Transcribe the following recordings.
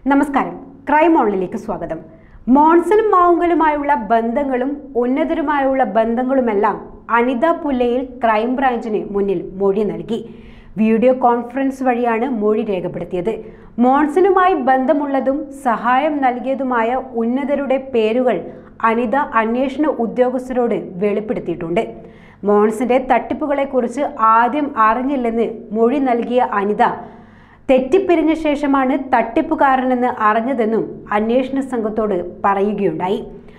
നമസ്കാരം ക്രൈം ഓൺലിലേക്ക് സ്വാഗതം മോൺസണും മാവുങ്കലുമായുള്ള ബന്ധങ്ങളും ഉന്നതരുമായുള്ള ബന്ധങ്ങളുമെല്ലാം അനിത പുല്ലയിൽ ക്രൈംബ്രാഞ്ചിന് മുന്നിൽ മൊഴി നൽകി വീഡിയോ കോൺഫറൻസ് വഴിയാണ് മൊഴി രേഖപ്പെടുത്തിയത് മോൺസണുമായി ബന്ധമുള്ളതും സഹായം നൽകിയതുമായ ഉന്നതരുടെ പേരുകൾ അനിത അന്വേഷണ ഉദ്യോഗസ്ഥരോട് വെളിപ്പെടുത്തിയിട്ടുണ്ട് മോൺസിന്റെ തട്ടിപ്പുകളെക്കുറിച്ച് ആദ്യം അറിഞ്ഞില്ലെന്ന് മൊഴി നൽകിയ അനിത തെറ്റിപ്പിരിഞ്ഞ ശേഷമാണ് തട്ടിപ്പുകാരനെന്ന് അറിഞ്ഞതെന്നും അന്വേഷണ സംഘത്തോട് പറയുകയുണ്ടായി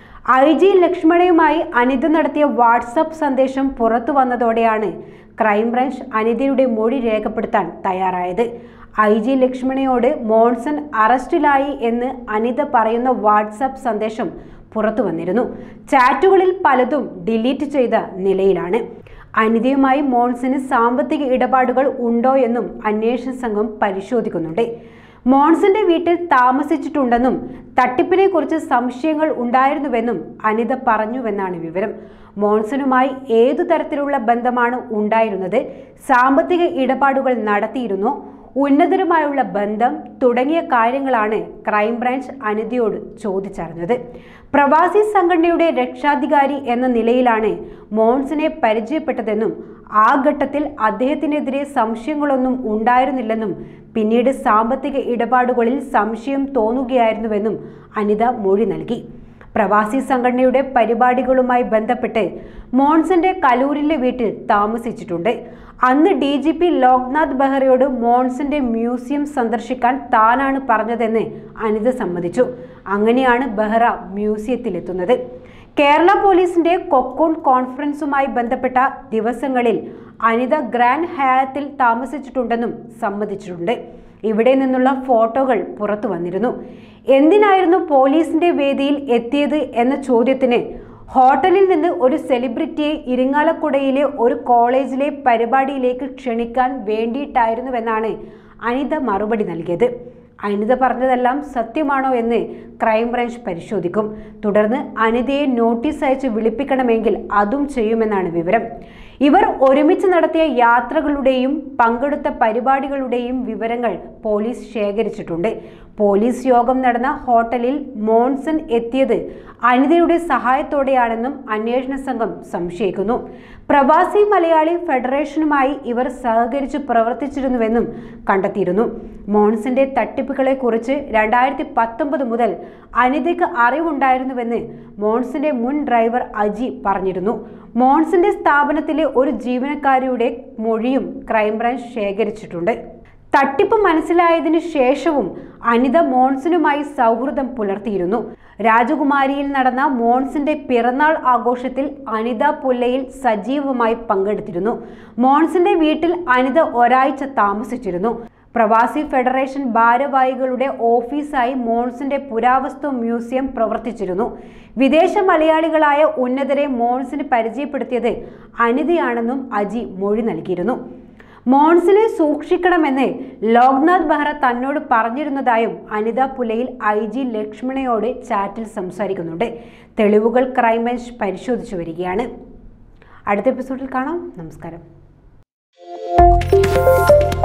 ഐ ജി ലക്ഷ്മണയുമായി അനിത നടത്തിയ വാട്സപ്പ് സന്ദേശം പുറത്തു വന്നതോടെയാണ് ക്രൈംബ്രാഞ്ച് അനിതയുടെ മൊഴി രേഖപ്പെടുത്താൻ തയ്യാറായത് ഐ ജി ലക്ഷ്മണയോട് മോൺസൺ അറസ്റ്റിലായി എന്ന് അനിത പറയുന്ന വാട്സപ്പ് സന്ദേശം പുറത്തു വന്നിരുന്നു ചാറ്റുകളിൽ പലതും ഡിലീറ്റ് ചെയ്ത നിലയിലാണ് അനിതയുമായി മോൺസിന് സാമ്പത്തിക ഇടപാടുകൾ ഉണ്ടോ എന്നും അന്വേഷണ സംഘം പരിശോധിക്കുന്നുണ്ട് മോൺസിന്റെ വീട്ടിൽ താമസിച്ചിട്ടുണ്ടെന്നും തട്ടിപ്പിനെ കുറിച്ച് സംശയങ്ങൾ ഉണ്ടായിരുന്നുവെന്നും അനിത പറഞ്ഞുവെന്നാണ് വിവരം മോൺസണുമായി ഏതു തരത്തിലുള്ള ബന്ധമാണ് ഉണ്ടായിരുന്നത് സാമ്പത്തിക ഇടപാടുകൾ നടത്തിയിരുന്നോ ഉന്നതരുമായുള്ള ബന്ധം തുടങ്ങിയ കാര്യങ്ങളാണ് ക്രൈംബ്രാഞ്ച് അനിതയോട് ചോദിച്ചറിഞ്ഞത് പ്രവാസി സംഘടനയുടെ രക്ഷാധികാരി എന്ന നിലയിലാണ് മോൺസിനെ പരിചയപ്പെട്ടതെന്നും ആ ഘട്ടത്തിൽ അദ്ദേഹത്തിനെതിരെ സംശയങ്ങളൊന്നും ഉണ്ടായിരുന്നില്ലെന്നും പിന്നീട് സാമ്പത്തിക ഇടപാടുകളിൽ സംശയം തോന്നുകയായിരുന്നുവെന്നും അനിത മൊഴി നൽകി പ്രവാസി സംഘടനയുടെ പരിപാടികളുമായി ബന്ധപ്പെട്ട് മോൺസന്റെ കലൂരിലെ വീട്ടിൽ താമസിച്ചിട്ടുണ്ട് അന്ന് ഡി ജി പി ലോക്നാഥ് ബെഹ്റയോട് മോൺസന്റെ മ്യൂസിയം സന്ദർശിക്കാൻ താനാണ് പറഞ്ഞതെന്ന് അനിത സമ്മതിച്ചു അങ്ങനെയാണ് ബെഹ്റ മ്യൂസിയത്തിലെത്തുന്നത് കേരള പോലീസിന്റെ കൊക്കോൺ കോൺഫറൻസുമായി ബന്ധപ്പെട്ട ദിവസങ്ങളിൽ അനിത ഗ്രാൻഡ് ഹയാത്തിൽ താമസിച്ചിട്ടുണ്ടെന്നും സമ്മതിച്ചിട്ടുണ്ട് ഇവിടെ നിന്നുള്ള ഫോട്ടോകൾ പുറത്തു വന്നിരുന്നു എന്തിനായിരുന്നു പോലീസിന്റെ വേദിയിൽ എത്തിയത് എന്ന ചോദ്യത്തിന് ഹോട്ടലിൽ നിന്ന് ഒരു സെലിബ്രിറ്റിയെ ഇരിങ്ങാലക്കുടയിലെ ഒരു കോളേജിലെ പരിപാടിയിലേക്ക് ക്ഷണിക്കാൻ വേണ്ടിയിട്ടായിരുന്നുവെന്നാണ് അനിത മറുപടി നൽകിയത് അനിത പറഞ്ഞതെല്ലാം സത്യമാണോ എന്ന് ക്രൈംബ്രാഞ്ച് പരിശോധിക്കും തുടർന്ന് അനിതയെ നോട്ടീസ് അയച്ച് വിളിപ്പിക്കണമെങ്കിൽ അതും ചെയ്യുമെന്നാണ് വിവരം ഇവർ ഒരുമിച്ച് നടത്തിയ യാത്രകളുടെയും പങ്കെടുത്ത പരിപാടികളുടെയും വിവരങ്ങൾ പോലീസ് ശേഖരിച്ചിട്ടുണ്ട് പോലീസ് യോഗം നടന്ന ഹോട്ടലിൽ മോൺസൺ എത്തിയത് അനിതയുടെ സഹായത്തോടെയാണെന്നും അന്വേഷണ സംഘം സംശയിക്കുന്നു പ്രവാസി മലയാളി ഫെഡറേഷനുമായി ഇവർ സഹകരിച്ച് പ്രവർത്തിച്ചിരുന്നുവെന്നും കണ്ടെത്തിയിരുന്നു മോൺസിന്റെ തട്ടിപ്പുകളെ കുറിച്ച് രണ്ടായിരത്തി പത്തൊമ്പത് മുതൽ അനിതയ്ക്ക് അറിവുണ്ടായിരുന്നുവെന്ന് മോൺസിന്റെ മുൻ ഡ്രൈവർ അജി പറഞ്ഞിരുന്നു മോൺസിന്റെ സ്ഥാപനത്തിലെ ഒരു ജീവനക്കാരിയുടെ മൊഴിയും ക്രൈംബ്രാഞ്ച് ശേഖരിച്ചിട്ടുണ്ട് തട്ടിപ്പ് മനസ്സിലായതിനു ശേഷവും അനിത മോൺസിനുമായി സൗഹൃദം പുലർത്തിയിരുന്നു രാജകുമാരിയിൽ നടന്ന മോൺസിന്റെ പിറന്നാൾ ആഘോഷത്തിൽ അനിത പുല്ലയിൽ സജീവമായി പങ്കെടുത്തിരുന്നു മോൺസിന്റെ വീട്ടിൽ അനിത ഒരാഴ്ച താമസിച്ചിരുന്നു പ്രവാസി ഫെഡറേഷൻ ഭാരവാഹികളുടെ ഓഫീസായി മോൺസിന്റെ പുരാവസ്തു മ്യൂസിയം പ്രവർത്തിച്ചിരുന്നു വിദേശ മലയാളികളായ ഉന്നതരെ മോൺസിന് പരിചയപ്പെടുത്തിയത് അനിതയാണെന്നും അജി മൊഴി നൽകിയിരുന്നു മോൺസിനെ സൂക്ഷിക്കണമെന്ന് ലോക്നാഥ് ബെഹ്റ തന്നോട് പറഞ്ഞിരുന്നതായും അനിത പുലയിൽ ഐ ജി ലക്ഷ്മണയോട് ചാറ്റിൽ സംസാരിക്കുന്നുണ്ട് തെളിവുകൾ ക്രൈംബ്രാഞ്ച് പരിശോധിച്ചു വരികയാണ് അടുത്ത എപ്പിസോഡിൽ കാണാം നമസ്കാരം